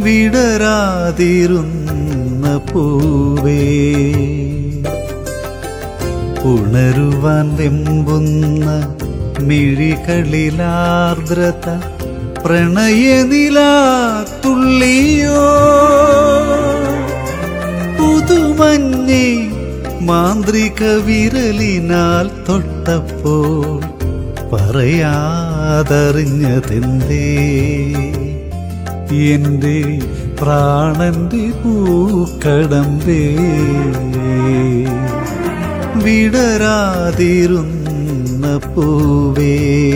വിടരാതിരുന്ന പൂവേ ഉണരുവാൻ വെമ്പുന്ന മിഴികളിലാർദ്രത പ്രണയനിലാത്തുള്ളിയോ പുതുമഞ്ഞെ മാന്ത്രിക വിരലിനാൽ തൊട്ടപ്പോൾ പറയാതറിഞ്ഞതെന്തേ എന്റെ പ്രാണന്റെ പൂക്കടമ്പേ വിടരാതിരുന്ന പൂവേ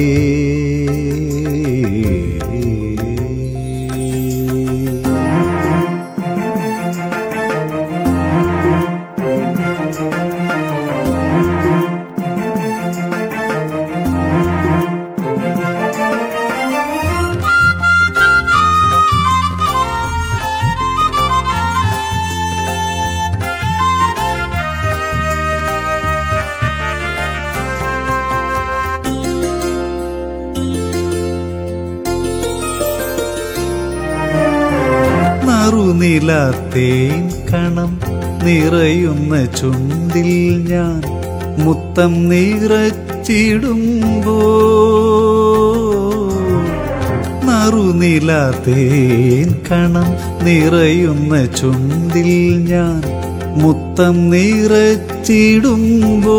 നറുനിലാത്തേൻ കണം നിറയുന്ന ചുണ്ടിൽ ഞാൻ മുത്തം നിറച്ചിടുമ്പോ നറുനിലാത്തേൻ കണം നിറയുന്ന ചുണ്ടിൽ ഞാൻ മുത്തം നിറച്ചിടുമ്പോ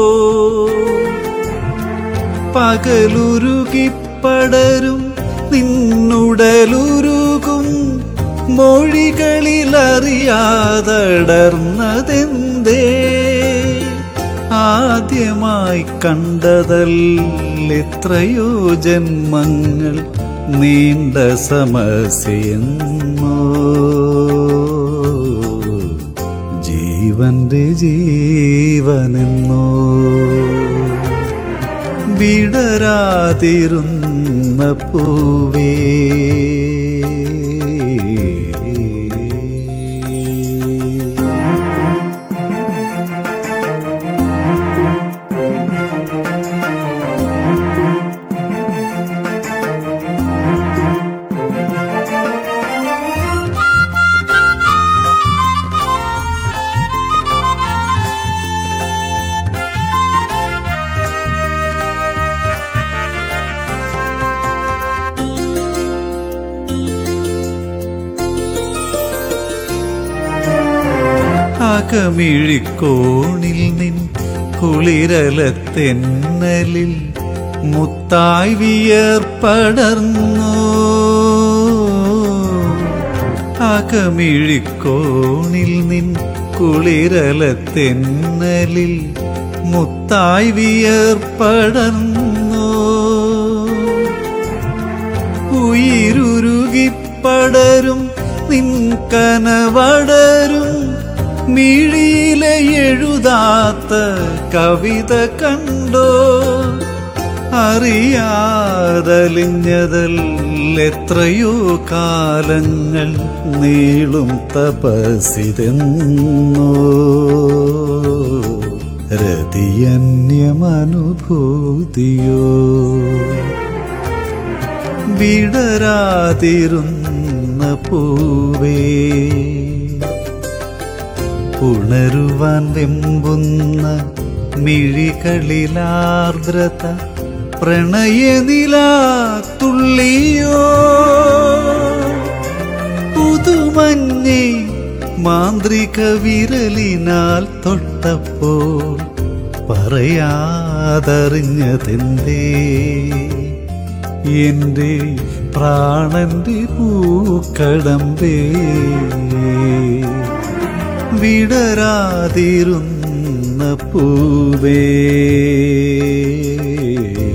പകലുരുകിപ്പടരും നിന്നുടലുരുകും മൊഴികളിലറിയാതടർന്നതെന്തേ ആദ്യമായി കണ്ടതല്ലെത്രയോ ജന്മങ്ങൾ നീണ്ട സമസ്യയെന്നോ ജീവന്റെ ജീവനെന്നോ വിടരാതിരുന്ന പൂവേ അകമിഴിക്കോണിൽ നിൻ കുളിരലത്തെന്നലിൽ മുത്തായി വിയർപ്പടർന്നു അകമിഴിക്കോണിൽ നിൻ കുളിരലത്തെന്നലിൽ മുത്തായി വിയർപ്പടർന്നു ഉയിരുരുകിപ്പടരും നിൻ കനവടരും മിഴിയിലെ എഴുതാത്ത കവിത കണ്ടോ അറിയാതലിഞ്ഞതല്ലെത്രയോ കാലങ്ങൾ നീളും തപസിതെന്നോ രതിയന്യമനുഭൂതിയോ വിടരാതിരുന്ന പൂവേ ഉണരുവാൻ വെമ്പുന്ന മിഴികളിലാർദ്രത പ്രണയനിലാത്തുള്ളിയോ പുതുമഞ്ഞെ മാന്ത്രിക വിരലിനാൽ തൊട്ടപ്പോൾ പറയാതറിഞ്ഞതെന്തേ എന്റെ പ്രാണന്റെ പൂക്കടമ്പേ വിടരാതിരുന്ന പൂവേ